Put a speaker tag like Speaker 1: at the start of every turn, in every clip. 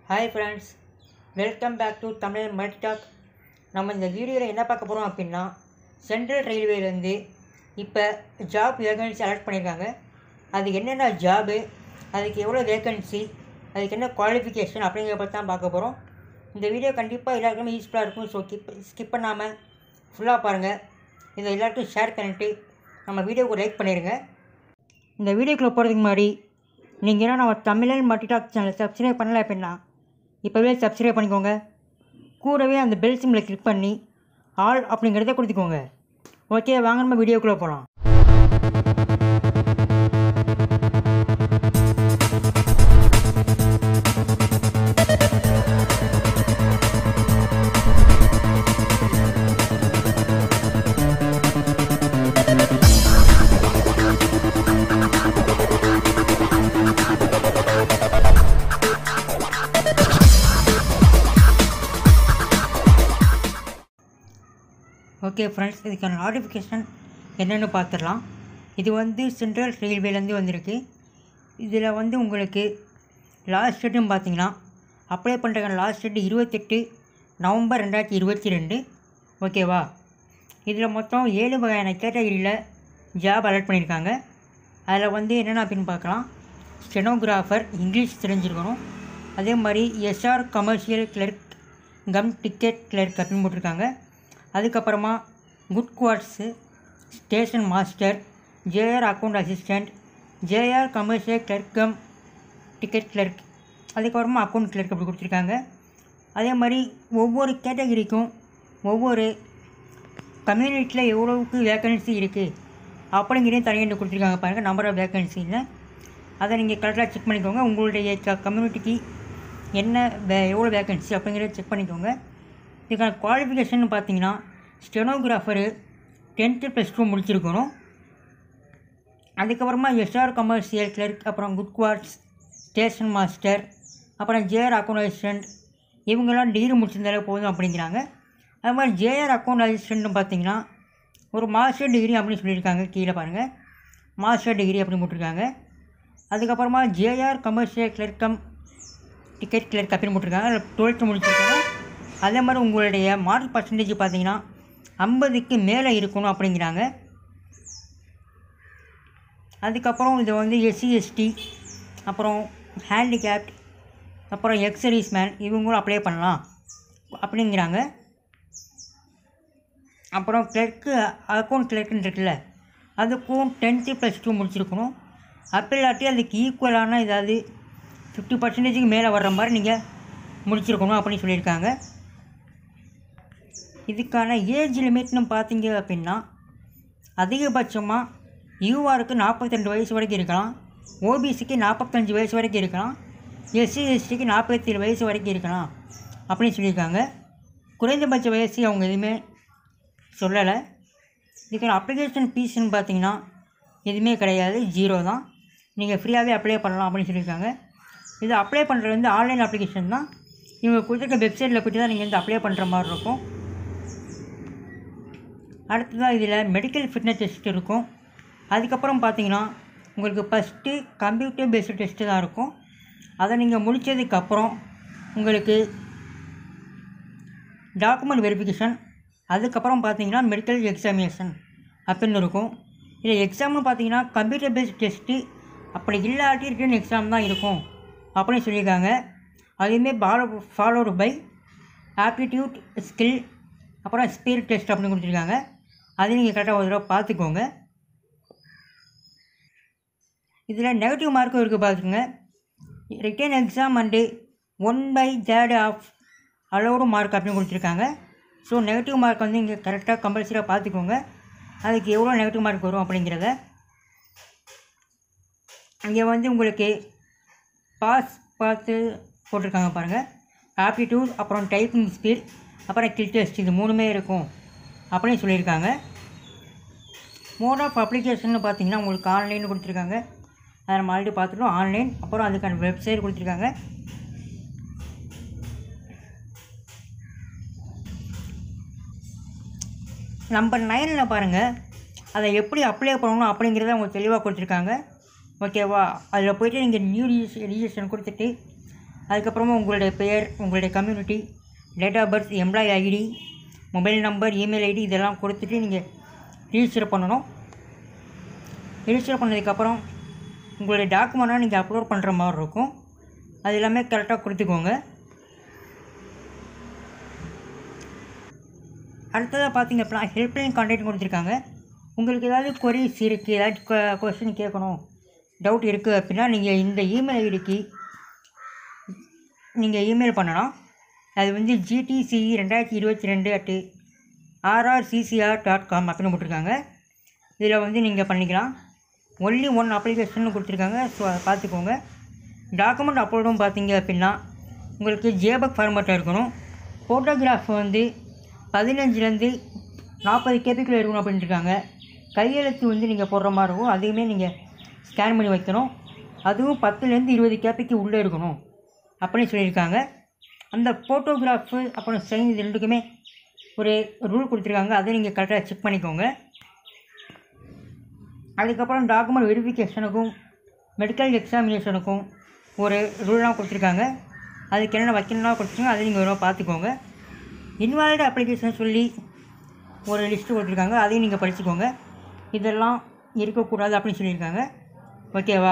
Speaker 1: hi friends welcome back to Tamil multi talk நம்ம இந்த வீடியோவில் என்ன பார்க்க போகிறோம் அப்படின்னா சென்ட்ரல் ரயில்வேலேருந்து இப்போ ஜாப் வேகன்சி அலர்ட் பண்ணியிருக்காங்க அது என்னென்ன ஜாபு அதுக்கு எவ்வளோ வேகன்சி அதுக்கு என்ன குவாலிஃபிகேஷன் அப்படிங்கிறத பற்றி தான் பார்க்க போகிறோம் இந்த வீடியோ கண்டிப்பாக எல்லாருக்குமே யூஸ்ஃபுல்லாக இருக்கும் ஸோ கிப் ஸ்கிப் பண்ணாமல் ஃபுல்லாக பாருங்கள் இதை எல்லாருக்கும் ஷேர் பண்ணிவிட்டு நம்ம வீடியோவுக்கு லைக் பண்ணிடுங்க இந்த வீடியோக்குள்ளே போகிறதுக்கு முன்னாடி நீங்கள் என்ன நம்ம தமிழன் மல்டிடாக் சேனலை சப்ஸ்கிரைப் பண்ணல அப்படின்னா இப்போவே சப்ஸ்கிரைப் பண்ணிக்கோங்க கூடவே அந்த பெல் சிம்மில் கிளிக் பண்ணி ஆல் அப்படிங்கிறத கொடுத்துக்கோங்க ஓகே வாங்க நம்ம வீடியோக்குள்ளே போகலாம் ஓகே ஃப்ரெண்ட்ஸ் இதுக்கான நோட்டிஃபிகேஷன் என்னென்னு பார்த்துடலாம் இது வந்து சென்ட்ரல் ரயில்வேலேருந்து வந்திருக்கு இதில் வந்து உங்களுக்கு லாஸ்ட் டேட்டுன்னு பார்த்தீங்கன்னா அப்ளை பண்ணுறதுக்கான லாஸ்ட் டேட்டு இருபத்தெட்டு நவம்பர் ரெண்டாயிரத்தி இருபத்தி ரெண்டு ஓகேவா இதில் மொத்தம் ஏழு வகையான கேட்டகரியில் ஜாப் அலர்ட் பண்ணியிருக்காங்க அதில் வந்து என்னென்ன அப்படின்னு பார்க்கலாம் ஸ்டெனோகிராஃபர் இங்கிலீஷ் தெரிஞ்சிருக்கணும் அதே மாதிரி SR commercial clerk cum ticket clerk அப்படின்னு போட்டிருக்காங்க அதுக்கப்புறமா good guards station master JR account assistant JR commercial clerk cum ticket clerk அதுக்கப்புறமா அக்கௌண்ட் கிளர்க் அப்படி கொடுத்துருக்காங்க அதே மாதிரி ஒவ்வொரு கேட்டகரிக்கும் ஒவ்வொரு கம்யூனிட்டியில் எவ்வளோவுக்கு வேக்கன்சி இருக்குது அப்படிங்கிறதையும் தனியாக கொடுத்துருக்காங்க பாருங்கள் நம்பர் ஆஃப் வேக்கன்சியில் அதை நீங்கள் கரெக்டாக செக் பண்ணிக்கோங்க உங்களுடைய க கம்யூனிட்டிக்கு என்ன வே எவ்வளோ வேக்கன்சி அப்படிங்கிறத செக் பண்ணிக்கோங்க இதுக்கான குவாலிஃபிகேஷன் பார்த்தீங்கன்னா ஸ்டெனோகிராஃபரு டென்த்து ப்ளஸ் டூ முடிச்சிருக்கணும் அதுக்கப்புறமா எஸ்ஆர் கமர்ஷியல் கிளர்க் அப்புறம் குட் குவார்ட்ஸ் ஸ்டேஷன் மாஸ்டர் அப்புறம் ஜேஆர் அக்கௌண்ட் அசிஸ்டண்ட் இவங்கெல்லாம் டிகிரி முடிச்சிருந்தாலே போதும் அப்படிங்கிறாங்க அது மாதிரி ஜேஆர் அக்கௌண்ட் அசிஸ்டண்ட்னு பார்த்தீங்கன்னா ஒரு மாஸ்டர் டிகிரி அப்படின்னு சொல்லியிருக்காங்க கீழே பாருங்கள் மாஸ்டர் டிகிரி அப்படின்னு போட்டிருக்காங்க அதுக்கப்புறமா JR commercial clerk cum ticket clerk அப்படின்னு போட்டிருக்காங்க அதில் டுவெல்த்து முடிச்சிருக்காங்க அதே மாதிரி உங்களுடைய மார்க் பர்சன்டேஜ் பார்த்தீங்கன்னா ஐம்பதுக்கு மேலே இருக்கணும் அப்படிங்கிறாங்க அதுக்கப்புறம் இது வந்து எஸ்சி எஸ்டி அப்புறம் ஹேண்டிகேப்ட் அப்புறம் எக்ஸரிஸ் மேன் இவங்களும் அப்ளை பண்ணலாம் அப்படிங்கிறாங்க அப்புறம் கிளர்க்கு அக்கௌண்ட் கிளர்க்குன்னு இருக்குல்ல அதுக்கும் டென்த்து ப்ளஸ் டூ முடிச்சிருக்கணும் அப்படி இல்லாட்டி அதுக்கு ஈக்குவலான ஏதாவது ஃபிஃப்டி பர்சன்டேஜுக்கு மேலே வர்ற மாதிரி நீங்கள் முடிச்சிருக்கணும் அப்படின்னு சொல்லியிருக்காங்க இதுக்கான ஏஜ் லிமிட்னு பார்த்தீங்க அப்படின்னா அதிகபட்சமாக யூஆருக்கு நாற்பத்தி ரெண்டு வயசு வரைக்கும் இருக்கலாம் ஓபிசிக்கு நாற்பத்தஞ்சு வயசு வரைக்கும் இருக்கலாம் எஸ்சி எஸ்டிக்கு நாற்பத்தி ஏழு வயசு வரைக்கும் இருக்கலாம் அப்படின்னு சொல்லியிருக்காங்க குறைந்தபட்ச வயசு அவங்க எதுவுமே சொல்லலை இதுக்கான அப்ளிகேஷன் ஃபீஸ்னு பார்த்தீங்கன்னா எதுவுமே கிடையாது ஜீரோ தான் நீங்கள் ஃப்ரீயாகவே அப்ளை பண்ணலாம் அப்படின்னு சொல்லியிருக்காங்க இது அப்ளை பண்ணுறது வந்து ஆன்லைன் அப்ளிகேஷன் தான் இவங்க கொடுத்துருக்க வெப்சைட்டில் போய்ட்டு தான் நீங்கள் வந்து அப்ளை பண்ணுற மாதிரி இருக்கும் அடுத்ததாக இதில் மெடிக்கல் ஃபிட்னஸ் டெஸ்ட் இருக்கும் அதுக்கப்புறம் பார்த்தீங்கன்னா உங்களுக்கு ஃபஸ்ட்டு கம்ப்யூட்டர் பேஸ்டு டெஸ்ட்டு தான் இருக்கும் அதை நீங்கள் முடித்ததுக்கப்புறம் உங்களுக்கு டாக்குமெண்ட் வெரிஃபிகேஷன் அதுக்கப்புறம் பார்த்தீங்கன்னா மெடிக்கல் எக்ஸாமினேஷன் அப்படின்னு இருக்கும் இதில் எக்ஸாம்னு பார்த்தீங்கன்னா கம்ப்யூட்டர் பேஸ்ட் டெஸ்ட்டு அப்படி இல்லாட்டி ரிட்டன் எக்ஸாம் தான் இருக்கும் அப்படின்னு சொல்லியிருக்காங்க அதுவுமே follow followed by aptitude skill அப்புறம் ஸ்பீட் டெஸ்ட் அப்படின்னு கொடுத்துருக்காங்க அதை நீங்கள் கரெக்டாக ஒரு தடவை பார்த்துக்கோங்க இதில் நெகட்டிவ் மார்க்கும் இருக்குது பார்த்துக்கோங்க written exam and one by third of allotted mark அப்படின்னு கொடுத்துருக்காங்க ஸோ நெகட்டிவ் மார்க் வந்து இங்கே கரெக்டாக கம்பல்சரியாக பார்த்துக்கோங்க அதுக்கு எவ்வளோ நெகட்டிவ் மார்க் வரும் அப்படிங்கிறத இங்கே வந்து உங்களுக்கு பாஸ் பார்த்து போட்டிருக்காங்க பாருங்கள் ஆப்டிடியூட் அப்புறம் டைப்பிங் ஸ்பீட் அப்புறம் கில் டெஸ்ட் இது மூணுமே இருக்கும் அப்படின்னு சொல்லியிருக்காங்க மோட் ஆஃப் அப்ளிகேஷன் பார்த்தீங்கன்னா உங்களுக்கு ஆன்லைன் கொடுத்துருக்காங்க அதை நம்ம ஆல்ரெடி பார்த்துட்டோம் ஆன்லைன் அப்புறம் அதுக்கான வெப்சைட் கொடுத்துருக்காங்க நம்பர் நைனில் பாருங்கள் அதை எப்படி அப்ளை பண்ணணும் அப்படிங்கிறத அவங்க தெளிவாக கொடுத்துருக்காங்க ஓகேவா அதில் போய்ட்டு நீங்கள் நியூ ரிஜிஸ்ட்ரேஷன் கொடுத்துட்டு அதுக்கப்புறமா உங்களுடைய பெயர் உங்களுடைய community date of birth employee ID mobile number email ID இதெல்லாம் கொடுத்துட்டு நீங்கள் ரிஜிஸ்டர் பண்ணணும் ரிஜிஸ்டர் பண்ணதுக்கப்புறம் உங்களுடைய டாக்குமெண்ட்டாக நீங்கள் அப்லோட் பண்ணுற மாதிரி இருக்கும் அது எல்லாமே கரெக்டாக கொடுத்துக்கோங்க அடுத்ததாக பார்த்தீங்க அப்படின்னா ஹெல்ப்லைன் கான்டாக்ட் கொடுத்துருக்காங்க உங்களுக்கு ஏதாவது கொரிஸ் இருக்குது ஏதாச்சும் கொஸ்டின் கேட்கணும் டவுட் இருக்குது அப்படின்னா நீங்கள் இந்த இமெயில் ஐடிக்கு நீங்கள் இமெயில் பண்ணலாம் அது வந்து ஜிடிசிஇ ரெண்டாயிரத்தி இருபத்தி ரெண்டு அட்டு ஆர்ஆர்சிசிஆர் டாட் காம் அப்படின்னு போட்டிருக்காங்க இதில் வந்து நீங்கள் பண்ணிக்கலாம் ஒன்லி ஒன் அப்ளிகேஷன் கொடுத்துருக்காங்க ஸோ அதை பார்த்துக்கோங்க டாக்குமெண்ட் அப்லோடும் பார்த்தீங்க அப்படின்னா உங்களுக்கு ஜேபக் ஃபார்மேட்டாக இருக்கணும் ஃபோட்டோகிராஃப் வந்து பதினஞ்சுலேருந்து நாற்பது கேபிக்குள்ளே இருக்கணும் அப்படின்ட்டு இருக்காங்க கையெழுத்து வந்து நீங்கள் போடுற மாதிரி இருக்கும் அதையுமே நீங்கள் ஸ்கேன் பண்ணி வைக்கணும் அதுவும் பத்துலேருந்து இருபது கேபிக்கு உள்ளே இருக்கணும் அப்படின்னு சொல்லியிருக்காங்க அந்த ஃபோட்டோகிராஃபு அப்புறம் சைன் இது ரெண்டுக்குமே ஒரு ரூல் கொடுத்துருக்காங்க அதை நீங்கள் கரெக்டாக செக் பண்ணிக்கோங்க அதுக்கப்புறம் டாக்குமெண்ட் வெரிஃபிகேஷனுக்கும் மெடிக்கல் எக்ஸாமினேஷனுக்கும் ஒரு ரூல்லாம் கொடுத்துருக்காங்க அதுக்கு என்னென்ன வைக்கணும்னா கொடுத்துருக்காங்க அதை நீங்கள் ஒரு தடவை பார்த்துக்கோங்க இன்வாலிட் அப்ளிகேஷன் சொல்லி ஒரு லிஸ்ட்டு கொடுத்துருக்காங்க அதையும் நீங்கள் படிச்சுக்கோங்க இதெல்லாம் இருக்கக்கூடாது அப்படின்னு சொல்லியிருக்காங்க ஓகேவா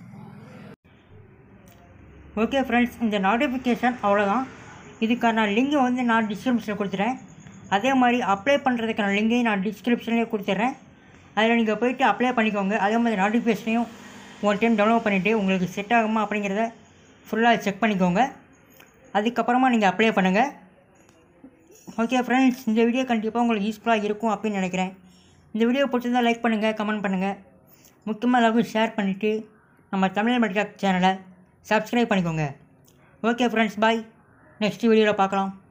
Speaker 1: ஓகே ஃப்ரெண்ட்ஸ் இந்த நோட்டிஃபிகேஷன் அவ்வளோதான் இதுக்கான லிங்கை வந்து நான் டிஸ்கிரிப்ஷனில் கொடுத்துறேன் அதே மாதிரி அப்ளை பண்ணுறதுக்கான லிங்கையும் நான் டிஸ்கிரிப்ஷன்லேயே கொடுத்துட்றேன் அதில் நீங்கள் போயிட்டு அப்ளை பண்ணிக்கோங்க அதே மாதிரி நோட்டிஃபிகேஷனையும் ஒன் டைம் டவுன்லோட் பண்ணிவிட்டு உங்களுக்கு செட் ஆகுமா அப்படிங்கிறத ஃபுல்லாக செக் பண்ணிக்கோங்க அதுக்கப்புறமா நீங்கள் அப்ளை பண்ணுங்கள் ஓகே ஃப்ரெண்ட்ஸ் இந்த வீடியோ கண்டிப்பாக உங்களுக்கு யூஸ்ஃபுல்லாக இருக்கும் அப்படின்னு நினைக்கிறேன் இந்த வீடியோ பிடிச்சிருந்தா லைக் பண்ணுங்கள் கமெண்ட் பண்ணுங்கள் முக்கியமாக எல்லாருக்கும் ஷேர் பண்ணிவிட்டு நம்ம தமிழ் மெடிக்கல் சேனலை சப்ஸ்கிரைப் பண்ணிக்கோங்க ஓகே ஃப்ரெண்ட்ஸ் பாய் நெக்ஸ்ட் வீடியோவில் பார்க்கலாம்